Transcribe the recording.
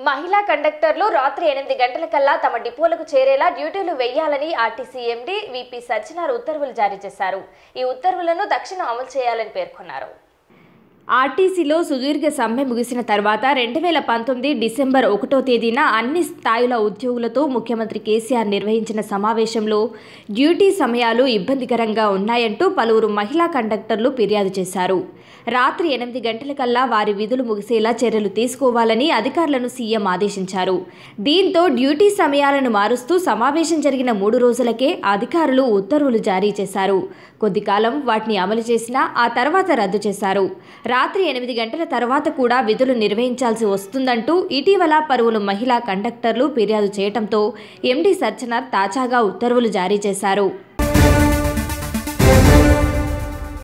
మహిళా కండక్టర్లు రాత్రి ఎనిమిది గంటలకల్లా తమ డిపోలకు చేరేలా డ్యూటీలు వేయాలని ఆర్టీసీ ఎండీ విపి సజ్జనార్ ఉత్తర్వులు జారీ చేశారు ఈ ఉత్తర్వులను తక్షణం అమలు చేయాలని పేర్కొన్నారు ఆర్టీసీలో సుదీర్ఘ సమ్మె ముగిసిన తర్వాత రెండు వేల పంతొమ్మిది డిసెంబర్ ఒకటో తేదీన అన్ని స్థాయిల ఉద్యోగులతో ముఖ్యమంత్రి కేసీఆర్ నిర్వహించిన సమావేశంలో డ్యూటీ సమయాలు ఇబ్బందికరంగా ఉన్నాయంటూ పలువురు మహిళా కండక్టర్లు ఫిర్యాదు చేశారు రాత్రి ఎనిమిది గంటలకల్లా వారి విధులు ముగిసేలా చర్యలు తీసుకోవాలని అధికారులను సీఎం ఆదేశించారు దీంతో డ్యూటీ సమయాలను మారుస్తూ సమావేశం జరిగిన మూడు రోజులకే అధికారులు ఉత్తర్వులు జారీ చేశారు కొద్ది కాలం వాటిని అమలు చేసినా ఆ తర్వాత రద్దు చేశారు రాత్రి ఎనిమిది గంటల తర్వాత కూడా విధులు నిర్వహించాల్సి వస్తుందంటూ ఇటీవల పలువురు మహిళా కండక్టర్లు ఫిర్యాదు చేయడంతో ఎండీ సజ్జనార్ తాజాగా ఉత్తర్వులు జారీ చేశారు